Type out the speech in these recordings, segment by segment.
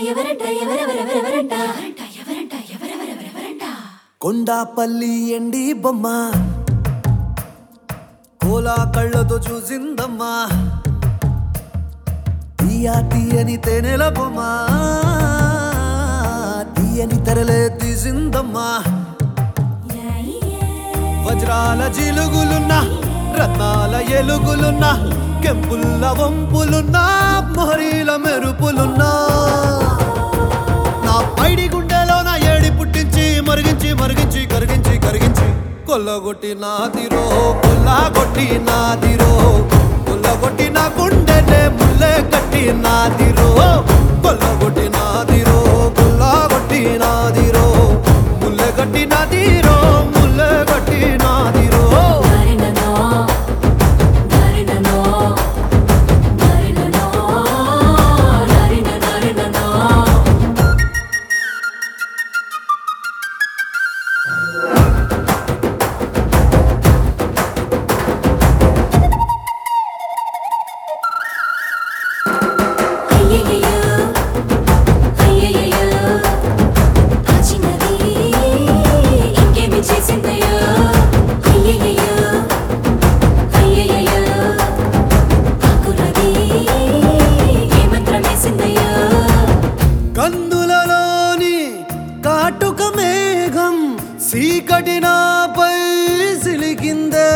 ఎవరంట ఎవరెవరెవరెవరంట ఎవరంట ఎవరెవరెవరెవరంట కొండాపల్లి ఎండి బొమ్మ కోలా కళ్ళతో చూసిందమ్మా తీయా తీయని తేనెల బొమ్మ తీయని తెరలే తీసిందమ్మా వజ్రాల జిలుగులున్నా రత్నాల ఎలుగులున్నా కెంపుల్ల వంపులున్నా మొహరీల మెరుపులున్నా నా పైడి గుండెలో నా ఏడి పుట్టించి మరిగించి మరిగించి కరిగించి కరిగించి కొల్లగొట్టి నాదిరో కొల్లగొట్టి నాదిరో కొల్లగొట్టి నా గుండెనే ముల్లే కట్టి నాదిరో కొల్లగొట్టి నాదిరో కొల్లగొట్టి నాదిరో ముల్లె కట్టి నాదిరో ముల్లె కట్టి నాదిరో నారిననో నారిననో నారిననో నారిన నారిననో అయ్యయ్యో అయ్యయ్యో ఆ చిన్నది ఇంకేమి చేసిందయ్యో అయ్యయ్యో అయ్యయ్యో ఆ కుర్రది ఏ మంత్రం వేసిందయ్యో కందులలోని కాటుక మేఘం సీకటి నాపై సిలికిందే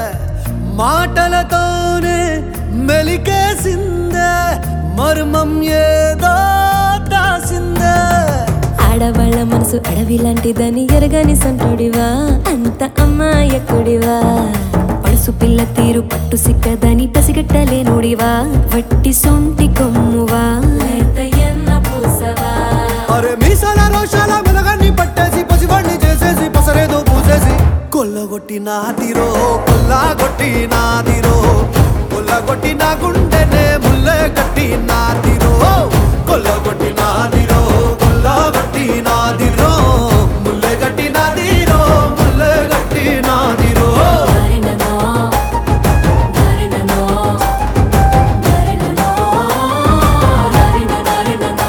మాటలతోనే మెలికేసిందే మర్మం ఏదో దాసిందే ఆడవాళ్ళ మనసు అడవి లాంటిదని ఎరగని సంటుడివా అంత అమ్మాయకుడివా పడుసు పిల్ల తీరు పట్టు సిక్కదని పసిగట్టలేనుడివా వట్టి సొంటి కొమ్మువా లేతయ్యన్న పూసవా అరే మీసాల రోషాల మెలగాన్ని పట్టేసి పసివాణ్ణి చేసేసి పసరేదో పూసేసి కొల్లగొట్టి నాదిరో కొల్లగొట్టి నాదిరో కొల్లగొట్టి నా గుండెనే ముల్లె కట్టి నాదిరో కొల్లగొట్టి నాదిరో కొల్లగొట్టి నాదిరో ముల్లె కట్టి నాదిరో ముల్లె కట్టి నాదిరో నారిననో నారిననో నారిననో నారిన నారిననో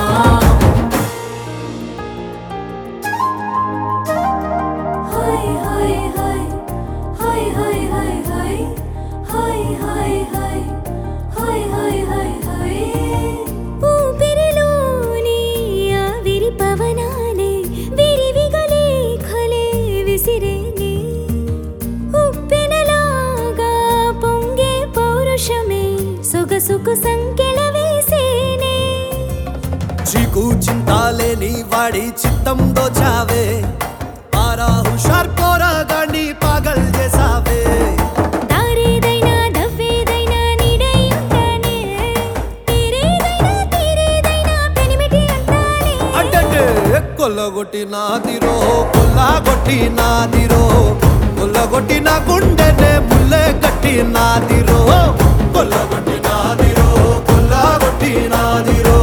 హాయ్ హాయ్ హాయ్ హాయ్ హాయ్ హాయ్ హాయ్ హాయ్ హాయ్ హాయ్ హాయ్ హాయ్ హాయ్ హాయ్ ఊపిరిలోని ఆవిరి పవనాలే విరివిగలే ఖలే విసిరేనే ఉప్పెనలాగా పొంగే పౌరుషమే సొగసుకు సంకెళ వేసేనే చీకు చింతాలేని వాడి చిత్తం దోచావే ఆరా హుషార్ పోరాగాన్ని పాగల్ చేసావే దారేదైనా దవ్వేదైనా నీడై ఉంటానే తీరేదైనా తీరేదైనా పెనిమిటి అంటానే అంటే కొల్లగొట్టి నాదిరో కొల్లగొట్టి నాదిరో కొల్లగొట్టి నా గుండెనే ముల్లె కట్టి నాదిరో కొల్లగొట్టి నాదిరో కొల్లగొట్టి నాదిరో